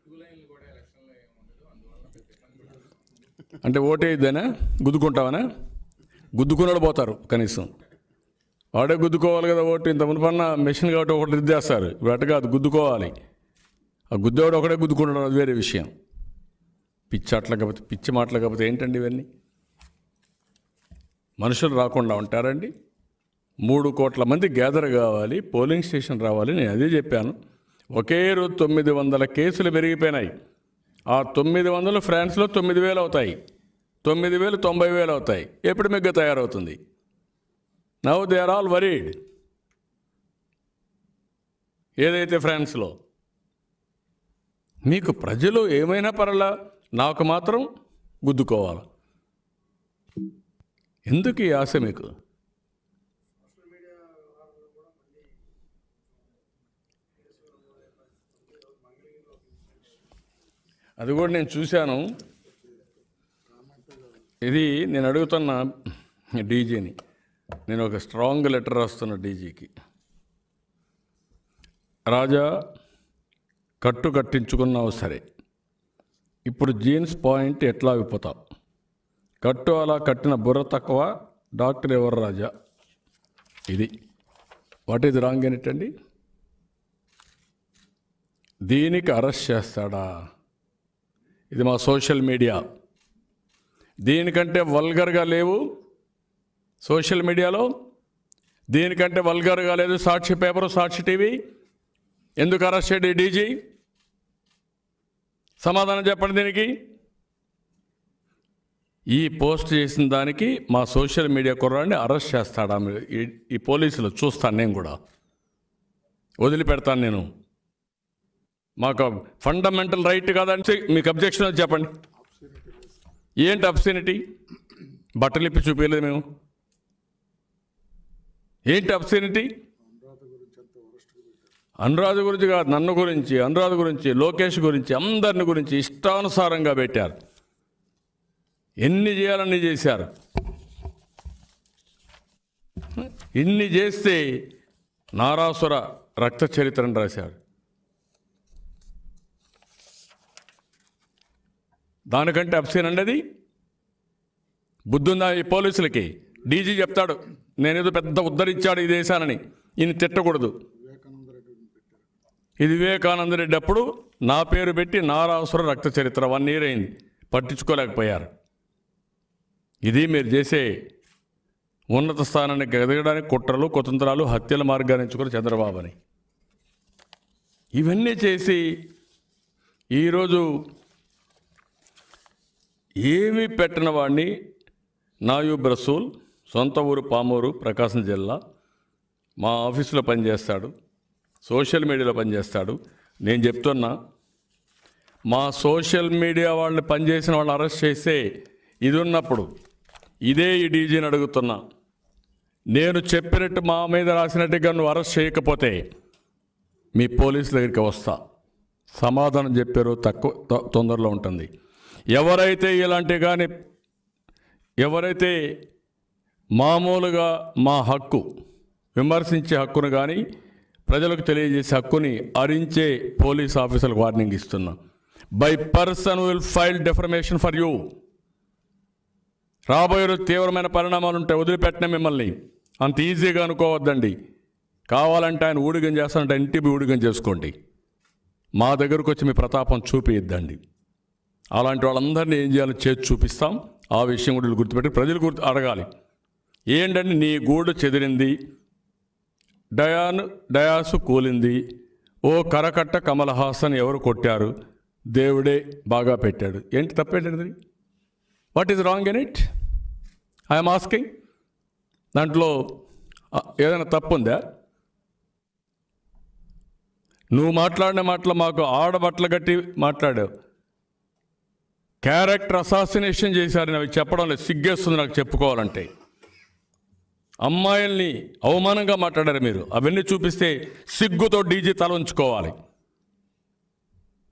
అంటే ఓటేద్దానా గుద్దుకుంటావనా గుద్దుకున్నాడు పోతారు కనీసం వాడే గుద్దుకోవాలి కదా ఓటు ఇంత మునుపన్న మెషిన్ కాబట్టి ఒకటి దిద్దేస్తారు ఇప్పుడు అటు కాదు గుద్దుకోవాలి ఆ గుద్దేవాడు ఒకడే గుద్దుకుంటాడు అది వేరే విషయం పిచ్చి అట్లా కాకపోతే పిచ్చి మాటలు కాకపోతే ఏంటండి ఇవన్నీ మనుషులు రాకుండా ఉంటారండి మూడు కోట్ల మంది గ్యాదర్ కావాలి పోలింగ్ స్టేషన్ రావాలి నేను అదే చెప్పాను ఒకే రోజు తొమ్మిది వందల కేసులు పెరిగిపోయినాయి ఆ తొమ్మిది వందలు ఫ్రాన్స్లో తొమ్మిది వేలు అవుతాయి తొమ్మిది వేలు తొంభై వేలు అవుతాయి ఎప్పుడు మెగ్గ తయారవుతుంది now they are all worried ఏదైతే ఫ్రాన్స్లో మీకు ప్రజలు ఏమైనా పర్లా నాకు మాత్రం గుద్దుకోవాలి ఎందుకు ఈ ఆశ మీకు అది కూడా నేను చూశాను ఇది నేను అడుగుతున్న డీజీని నేను ఒక స్ట్రాంగ్ లెటర్ రాస్తున్న డీజీకి రాజా కట్టు కట్టించుకున్నావు సరే ఇప్పుడు జీన్స్ పాయింట్ ఎట్లా విప్పుతావు కట్టు అలా కట్టిన బుర్ర తక్కువ డాక్టర్ ఎవరు రాజా ఇది వాట్ ఈజ్ రాంగ్ ఏంటండి దీనికి అరెస్ట్ చేస్తాడా ఇది మా సోషల్ మీడియా దీనికంటే వల్గర్గా లేవు సోషల్ మీడియాలో దీనికంటే వల్గర్గా లేదు సాక్షి పేపరు సాక్షి టీవీ ఎందుకు అరెస్ట్ చేయడు ఈ డీజీ సమాధానం చెప్పండి దీనికి ఈ పోస్ట్ చేసిన దానికి మా సోషల్ మీడియా కుర్రాడిని అరెస్ట్ చేస్తాడా మీరు? ఈ- ఈ పోలీసులు చూస్తాను నేను కూడా వదిలిపెడతాను నేను మాకు ఫండమెంటల్ రైట్ కాదంటే మీకు అబ్జెక్షన్ వచ్చి చెప్పండి ఏంటి అబ్సినిటీ బట్టలు ఇప్పి చూపించలేదు మేము ఏంటి అబ్సినిటీ అనురాధ గురించి కాదు నన్ను గురించి అనురాధ గురించి లోకేష్ గురించి అందరిని గురించి ఇష్టానుసారంగా పెట్టారు ఎన్ని చేయాలని చేశారు ఇన్ని చేస్తే నారాసుర రక్త చరిత్రను రాశాడు దానికంటే అప్సీన్ అండి అది బుద్ధుందా ఈ పోలీసులకి డీజీ చెప్తాడు నేనేదో పెద్ద ఉద్ధరించాడు ఈ దేశానని ఈయన తిట్టకూడదు ఇది వివేకానంద రెడ్డి అప్పుడు నా పేరు పెట్టి నారాసుర రక్త చరిత్ర వన్ ఇయర్ అయింది పట్టించుకోలేకపోయారు ఇది మీరు చేసే ఉన్నత స్థానానికి ఎదగడానికి కుట్రలు కుతంత్రాలు హత్యల మార్గాన్ని ఎంచుకుని చంద్రబాబుని ఇవన్నీ చేసి ఈరోజు ఏమీ పెట్టిన వాడిని నాయూబ్ రసూల్ సొంత ఊరు పామూరు ప్రకాశం జిల్లా మా ఆఫీసులో పనిచేస్తాడు సోషల్ మీడియాలో పనిచేస్తాడు నేను చెప్తున్నా మా సోషల్ మీడియా వాళ్ళని పనిచేసిన వాళ్ళని అరెస్ట్ చేస్తే ఇది ఉన్నప్పుడు ఇదే ఈ డీజీని అడుగుతున్నా నేను చెప్పినట్టు మా మీద రాసినట్టుగా నువ్వు అరెస్ట్ చేయకపోతే మీ పోలీసుల దగ్గరికి వస్తా సమాధానం చెప్పారు తక్కువ తొ- తొందరలో ఉంటుంది ఎవరైతే ఇలాంటి కానీ ఎవరైతే మామూలుగా మా హక్కు విమర్శించే హక్కును కానీ ప్రజలకు తెలియజేసే హక్కుని అరించే పోలీస్ ఆఫీసర్లకు వార్నింగ్ ఇస్తున్నా by person will file defamation for you రాబోయే రోజు తీవ్రమైన పరిణామాలు ఉంటాయి వదిలిపెట్టిన మిమ్మల్ని అంత ఈజీగా అనుకోవద్దండి కావాలంటే ఆయన ఊడిగం చేస్తానంటే ఇంటికి ఊడిగం చేసుకోండి మా దగ్గరకు వచ్చి మీ ప్రతాపం చూపిద్దండి అలాంటి వాళ్ళందరినీ ఏం చేయాలో చేసి చూపిస్తాం ఆ విషయం కూడా వీళ్ళు గుర్తుపెట్టి ప్రజలు గుర్తు అడగాలి ఏంటంటే నీ గూడు చెదిరింది డయాన్ డయాసు కూలింది ఓ కరకట్ట కమల్ హాసన్ ఎవరు కొట్టారు దేవుడే బాగా పెట్టాడు ఏంటి తప్పేంటది what is wrong in it I'm asking దాంట్లో ఆ, ఏదైనా తప్పు ఉందా నువ్వు మాట్లాడిన మాటలు మాకు ఆడబట్టలు కట్టి మాట్లాడావు క్యారెక్టర్ అసాసినేషన్ చేశారని అవి చెప్పడం లేదు సిగ్గేస్తుంది నాకు చెప్పుకోవాలంటే అమ్మాయిల్ని అవమానంగా మాట్లాడారు మీరు అవన్నీ చూపిస్తే సిగ్గుతో డీజీ తల ఉంచుకోవాలి